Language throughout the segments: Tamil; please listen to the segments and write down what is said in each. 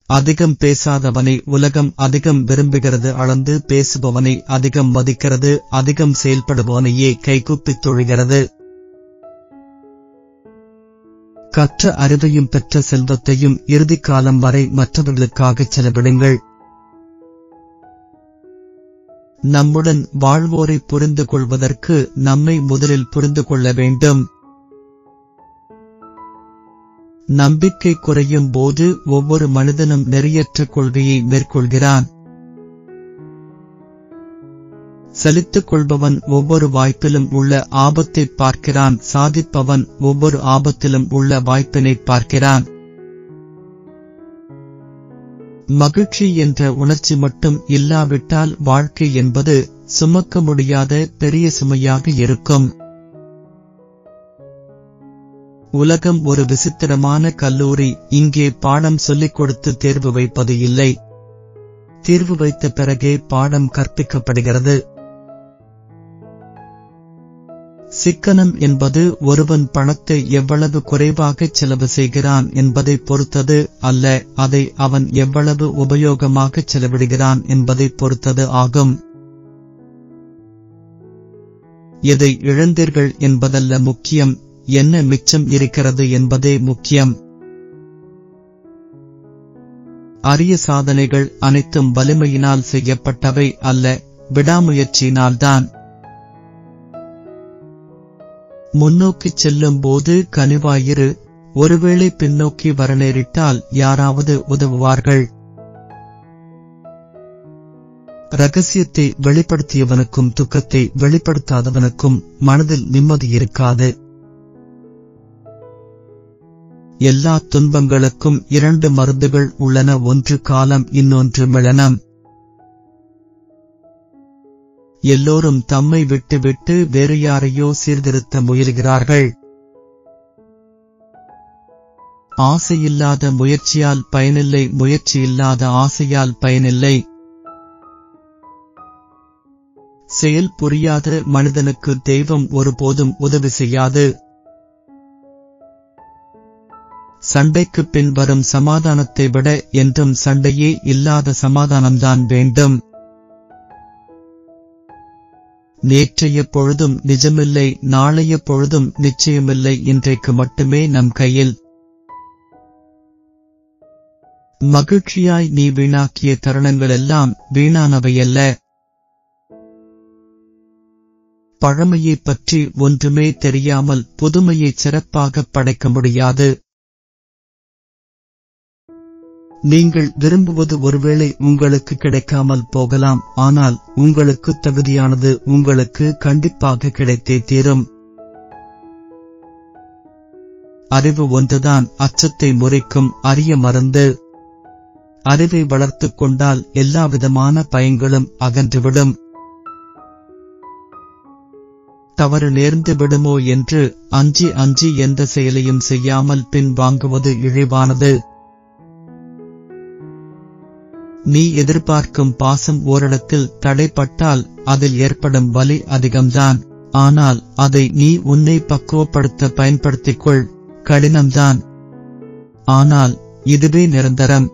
அதிகம் பேசாதவனை உலகம் அதிகம் விரும்புகிறது அளந்து பேசுபவனை அதிகம் மதிக்கிறது அதிகம் செயல்படுபவனையே கைகுப்பித் தொழுகிறது கற்ற அறிவையும் பெற்ற செல்வத்தையும் இறுதிக் காலம் வரை மற்றவர்களுக்காகச் செலவிடுங்கள் நம்முடன் வாழ்வோரை புரிந்து கொள்வதற்கு நம்மை முதலில் புரிந்து கொள்ள வேண்டும் நம்பிக்கை குறையும் போது ஒவ்வொரு மனிதனும் நெறியற்ற கொள்கையை மேற்கொள்கிறான் சலித்துக் கொள்பவன் ஒவ்வொரு வாய்ப்பிலும் உள்ள ஆபத்தை பார்க்கிறான் சாதிப்பவன் ஒவ்வொரு ஆபத்திலும் உள்ள வாய்ப்பினை பார்க்கிறான் மகிழ்ச்சி என்ற உணர்ச்சி மட்டும் இல்லாவிட்டால் வாழ்க்கை என்பது சுமக்க முடியாத பெரிய சுமையாக இருக்கும் உலகம் ஒரு விசித்திரமான கல்லூரி இங்கே பாடம் சொல்லிக் கொடுத்து தேர்வு வைப்பது இல்லை தீர்வு வைத்த பிறகே பாடம் கற்பிக்கப்படுகிறது சிக்கனம் என்பது ஒருவன் பணத்தை எவ்வளவு குறைவாக செலவு செய்கிறான் என்பதை பொறுத்தது அல்ல அதை அவன் எவ்வளவு உபயோகமாக செலவிடுகிறான் என்பதை பொறுத்தது ஆகும் எதை இழந்தீர்கள் என்பதல்ல முக்கியம் என்ன மிச்சம் இருக்கிறது என்பதே முக்கியம் அரிய சாதனைகள் அனைத்தும் வலிமையினால் செய்யப்பட்டவை அல்ல விடாமுயற்சியினால்தான் முன்னோக்கிச் செல்லும் போது கனிவாயிரு ஒருவேளை பின்னோக்கி வர நேரிட்டால் யாராவது உதவுவார்கள் ரகசியத்தை வெளிப்படுத்தியவனுக்கும் துக்கத்தை வெளிப்படுத்தாதவனுக்கும் மனதில் நிம்மதி இருக்காது எல்லா துன்பங்களுக்கும் இரண்டு மருந்துகள் உள்ளன ஒன்று காலம் இன்னொன்று மிளனம் எல்லோரும் தம்மை விட்டுவிட்டு வேறு யாரையோ சீர்திருத்த முயல்கிறார்கள் ஆசையில்லாத முயற்சியால் பயனில்லை முயற்சியில்லாத ஆசையால் பயனில்லை செயல் புரியாத மனிதனுக்கு தெய்வம் ஒருபோதும் உதவி செய்யாது சண்டைக்குப் பின் வரும் சமாதானத்தை விட என்றும் சண்டையே இல்லாத சமாதானம்தான் வேண்டும் நேற்றைய பொழுதும் நிஜமில்லை நாளைய பொழுதும் நிச்சயமில்லை இன்றைக்கு மட்டுமே நம் கையில் மகிழ்ச்சியாய் நீ வீணாக்கிய தருணங்களெல்லாம் வீணானவையல்ல பழமையைப் பற்றி ஒன்றுமே தெரியாமல் புதுமையை சிறப்பாக படைக்க முடியாது நீங்கள் விரும்புவது ஒருவேளை உங்களுக்கு கிடைக்காமல் போகலாம் ஆனால் உங்களுக்கு தகுதியானது உங்களுக்கு கண்டிப்பாக கிடைத்தே தீரும் அறிவு ஒன்றுதான் அச்சத்தை முறைக்கும் அரிய மருந்து அறிவை வளர்த்துக் கொண்டால் எல்லாவிதமான பயன்களும் அகன்றுவிடும் தவறு நேர்ந்து விடுமோ என்று அஞ்சி அஞ்சி எந்த செயலையும் செய்யாமல் பின் வாங்குவது இழிவானது நீ எதிர்பார்க்கும் பாசம் ஓரிடத்தில் தடைப்பட்டால் அதில் ஏற்படும் வலி அதிகம்தான் ஆனால் அதை நீ உன்னை பக்குவப்படுத்த பயன்படுத்திக் கடினம்தான் ஆனால் இதுவே நிரந்தரம்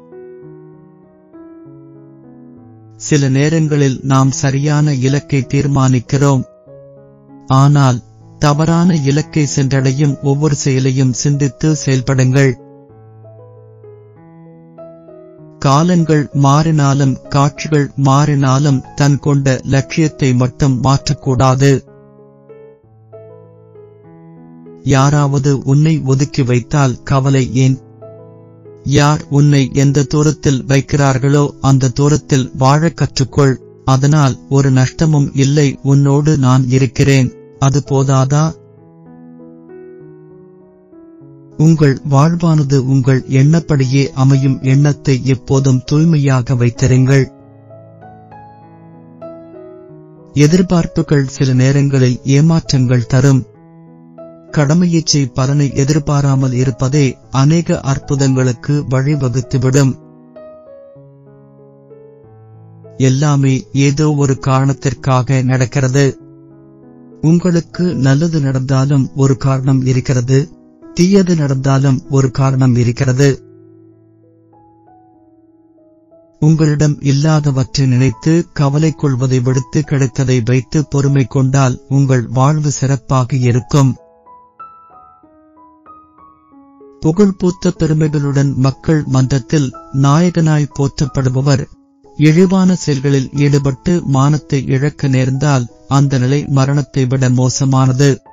சில நேரங்களில் நாம் சரியான இலக்கை தீர்மானிக்கிறோம் ஆனால் தவறான இலக்கை சென்றடையும் ஒவ்வொரு செயலையும் சிந்தித்து செயல்படுங்கள் காலங்கள் மாறினாலும் காட்சிகள் மாறினாலும் தன் கொண்ட லட்சியத்தை மட்டும் மாற்றக்கூடாது யாராவது உன்னை ஒதுக்கி வைத்தால் கவலை ஏன் யார் உன்னை எந்த தூரத்தில் வைக்கிறார்களோ அந்த தூரத்தில் வாழக் கற்றுக்கொள் அதனால் ஒரு நஷ்டமும் இல்லை உன்னோடு நான் இருக்கிறேன் அது போதாதா உங்கள் வாழ்வானது உங்கள் எண்ணப்படியே அமையும் எண்ணத்தை எப்போதும் தூய்மையாக வைத்திருங்கள் எதிர்பார்ப்புகள் சில நேரங்களில் ஏமாற்றங்கள் தரும் கடமையீச்சை பலனை எதிர்பாராமல் இருப்பதே அநேக அற்புதங்களுக்கு வழிவகுத்துவிடும் எல்லாமே ஏதோ ஒரு காரணத்திற்காக நடக்கிறது உங்களுக்கு நல்லது நடந்தாலும் ஒரு காரணம் இருக்கிறது தீயது நடந்தாலும் ஒரு காரணம் இருக்கிறது உங்களிடம் இல்லாதவற்றை நினைத்து கவலை கொள்வதை விடுத்து கிடைத்ததை வைத்து பொறுமை கொண்டால் உங்கள் வாழ்வு சிறப்பாக இருக்கும் புகழ்பூத்த பெருமைகளுடன் மக்கள் மன்றத்தில் நாயகனாய் போற்றப்படுபவர் இழிவான செயல்களில் ஈடுபட்டு மானத்தை இழக்க நேர்ந்தால் அந்த நிலை மரணத்தை விட மோசமானது